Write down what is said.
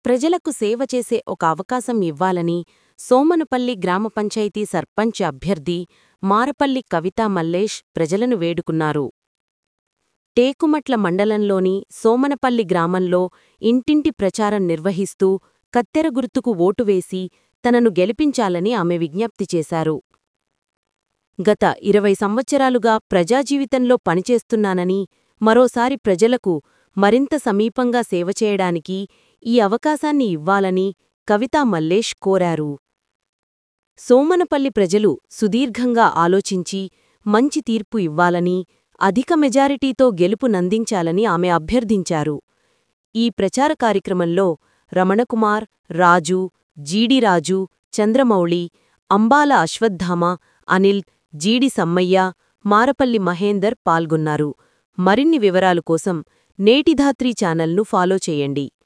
ప్రజలకు సేవ చేసే ఒక అవకాశం ఇవ్వాలని సోమనపల్లి గ్రామ పంచాయతీ సర్పంచ్ అభ్యర్థి మారపల్లి కవితా మల్లేష్ ప్రజలను వేడుకున్నారు టేకుమట్ల మండలంలోని సోమనపల్లి గ్రామంలో ఇంటింటి ప్రచారం నిర్వహిస్తూ కత్తెర గుర్తుకు ఓటు వేసి తనను గెలిపించాలని ఆమె విజ్ఞప్తి చేశారు గత ఇరవై సంవత్సరాలుగా ప్రజాజీవితంలో పనిచేస్తున్నానని మరోసారి ప్రజలకు మరింత సమీపంగా సేవ చేయడానికి ఈ అవకాశాన్ని ఇవ్వాలని కవితా మల్లేష్ కోరారు సోమనపల్లి ప్రజలు సుదీర్ఘంగా ఆలోచించి మంచి తీర్పు ఇవ్వాలని అధిక మెజారిటీతో గెలుపు నందించాలని ఆమె అభ్యర్థించారు ఈ ప్రచార కార్యక్రమంలో రమణకుమార్ రాజు జీడిరాజు చంద్రమౌళి అంబాల అశ్వత్థామ అనిల్ జీడి సమ్మయ్య మారపల్లి మహేందర్ పాల్గొన్నారు మరిన్ని వివరాలు కోసం నేటిధాత్రి ఛానల్ను ఫాలో చేయండి